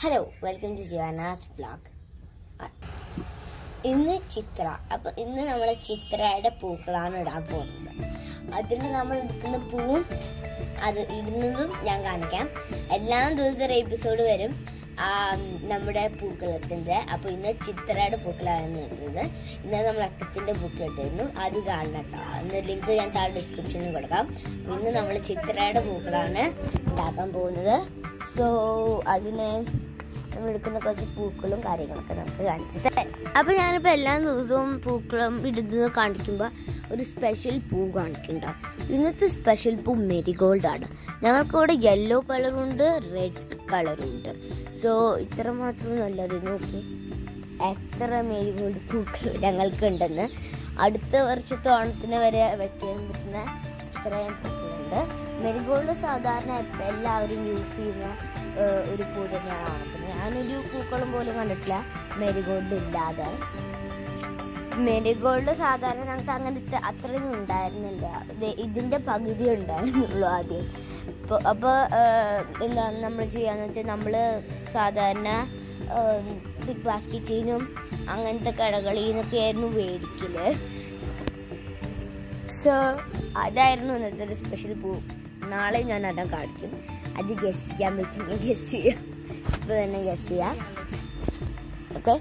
hello welcome to Jiyana's blog ഇന്ന് ചിത്ര അപ്പൊ ഇന്ന് നമ്മൾ ചിത്രയുടെ പൂക്കളാണ് ഇടാൻ പോകുന്നത് അതിന് നമ്മൾ എടുക്കുന്ന പൂവും അത് ഇടുന്നതും ഞാൻ കാണിക്കാം എല്ലാ ദിവസവും ഒരു എപ്പിസോഡ് വരും ആ, നമ്മുടെ പൂക്കളത്തിന്റെ അപ്പൊ ഇന്ന് ചിത്രയുടെ പൂക്കളാണ് ഇടുന്നത് ഇന്ന് നമ്മൾ അക്കത്തിന്റെ പൂക്കൾ ഇട്ടിരുന്നു അത് കാണണം കേട്ടോ അതിന്റെ ലിങ്ക് ഞാൻ താഴെ ഡിസ്ക്രിപ്ഷനിൽ കൊടുക്കാം അപ്പൊ ഇന്ന് നമ്മൾ ചിത്രയുടെ പൂക്കളാണ് ഉണ്ടാക്കാൻ പോകുന്നത് സോ അതിന് നമ്മൾ എടുക്കുന്ന കുറച്ച് പൂക്കളും കാര്യങ്ങളൊക്കെ നമുക്ക് കാണിച്ചു തരാം അപ്പൊ ഞാനിപ്പോ എല്ലാ ദിവസവും പൂക്കളും ഇടുന്നത് കാണിക്കുമ്പോൾ ഒരു സ്പെഷ്യൽ പൂ കാണിക്കണ്ട ഇന്നത്തെ സ്പെഷ്യൽ പൂ മെരിഗോൾഡ് ആണ് ഞങ്ങൾക്ക് ഇവിടെ യെല്ലോ കളറുണ്ട് റെഡ് കളറുണ്ട് സോ ഇത്ര മാത്രമൊന്നുമല്ല അത് നോക്കി എത്ര മെരിഗോൾഡ് പൂക്കൾ ഞങ്ങൾക്ക് ഉണ്ടെന്ന് അടുത്ത വർഷത്തെ ഓണത്തിന് വരെ വെക്കാൻ പറ്റുന്ന ഇത്രയും പൂക്കളുണ്ട് മെരിഗോൾഡ് സാധാരണ എപ്പ- എല്ലാവരും യൂസ് ചെയ്യുന്ന ഏഹ്, ഒരു പൂ തന്നെയാണ് ഓണത്തിന് ഞാനൊരു പൂക്കളും പോലും കണ്ടിട്ടില്ല മെരിഗോൾഡ് ഇല്ലാതെ മെരിഗോൾഡ് സാധാരണ ഞങ്ങൾക്ക് അങ്ങനത്തെ അത്രയൊന്നും ഉണ്ടായിരുന്നില്ല ഇത് ഇതിന്റെ പകുതി ഉണ്ടായിരുന്നുള്ളൂ ആദ്യം ഇപ്പോൾ അപ്പോൾ എന്താ നമ്മൾ ചെയ്യാന്ന് വെച്ചാൽ നമ്മൾ സാധാരണ ബിഗ് ബാസ്ക്കറ്റിനും അങ്ങനത്തെ കടകളിൽ നിന്നൊക്കെ ആയിരുന്നു മേടിക്കല് സോ അതായിരുന്നു ഇന്നത്തെ ഒരു സ്പെഷ്യൽ പൂ നാളെ ഞാൻ അതാ കാണിക്കും അത് ഗസ് ചെയ്യാൻ പറ്റുമെങ്കിൽ ഗസ് ചെയ്യാം ഇപ്പൊ തന്നെ ഗസ് ചെയ്യാം ഓക്കെ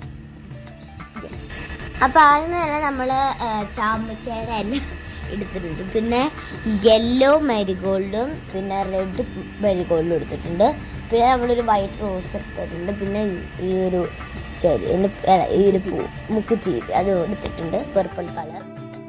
അപ്പൊ ആദ്യം തന്നെ നമ്മള് ചാമ്പക്കയുടെ ഇല എടുത്തിട്ടുണ്ട് പിന്നെ യെല്ലോ മെരിഗോൾഡും പിന്നെ റെഡ് മെരിഗോൾഡും എടുത്തിട്ടുണ്ട് പിന്നെ നമ്മളൊരു വൈറ്റ് റോസ് എടുത്തിട്ടുണ്ട് പിന്നെ ഈ- ഈ ഒരു ചെടി ഇതിന്റെ പേ- ഈ ഒരു പൂ മുക്കുച്ചീരി അത് എടുത്തിട്ടുണ്ട് പർപ്പിൾ കളർ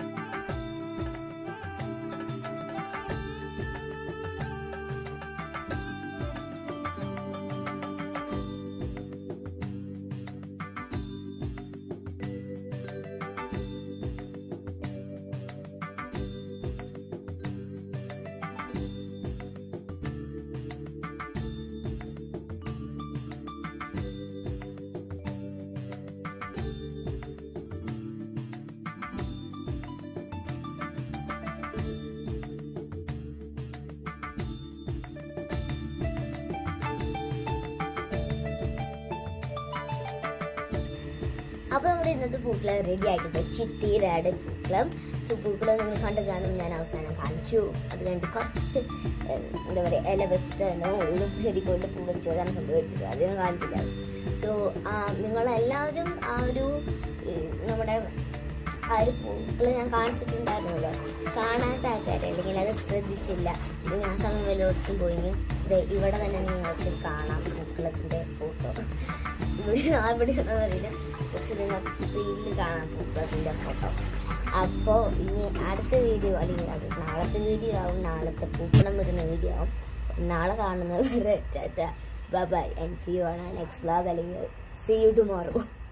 അപ്പൊ നമ്മുടെ ഇന്നത്തെ പൂക്കളം റെഡി ആയിട്ടുണ്ട് ചിത്തിരയുടെ പൂക്കളം സോ പൂക്കളം നിങ്ങൾ കണ്ടു കാണും ഞാൻ അവസാനം കാണിച്ചു അത് കഴിഞ്ഞിട്ട് കുറച്ച് ഏഹ്, എന്താ പറയുക ഇല വെച്ചിട്ട് തന്നെ ഉള്ളും കൊണ്ട് പൂ വെച്ചു അതാണ് സംഭവിച്ചത് അത് ഞാൻ കാണിച്ചില്ല സോ നിങ്ങളെല്ലാവരും ആ ഒരു ഏഹ്, നമ്മുടെ ആ ഒരു പൂക്കൾ ഞാൻ കാണിച്ചിട്ടുണ്ടായിരുന്നല്ലോ കാണാത്ത ആൾക്കാരെ അല്ലെങ്കിൽ അത് ശ്രദ്ധിച്ചില്ല ഇത് ഞാൻ സമയം വല്ലയിടത്തും പോയി ദേ ഇവിടെ തന്നെ നിങ്ങൾക്ക് കാണാം പൂക്കളത്തിന്റെ ഫോട്ടോ ഇവിടെ ഇവിടെയാണോ അറിയില്ല പക്ഷെ നിങ്ങൾക്ക് സ്ക്രീനിൽ കാണാം പൂക്കളത്തിന്റെ ഫോട്ടോ അപ്പോൾ ഇനി അടുത്ത വീഡിയോ അല്ലെങ്കിൽ അത് നാളത്തെ വീഡിയോ ആവും നാളത്തെ പൂക്കളം ഇടുന്ന വീഡിയോ ആവും നാളെ കാണുന്നവരെ bye bye and see you ആണ് നെക്സ്റ്റ് വ്ളോഗ് അല്ലെങ്കിൽ സി യു ടുമോറോ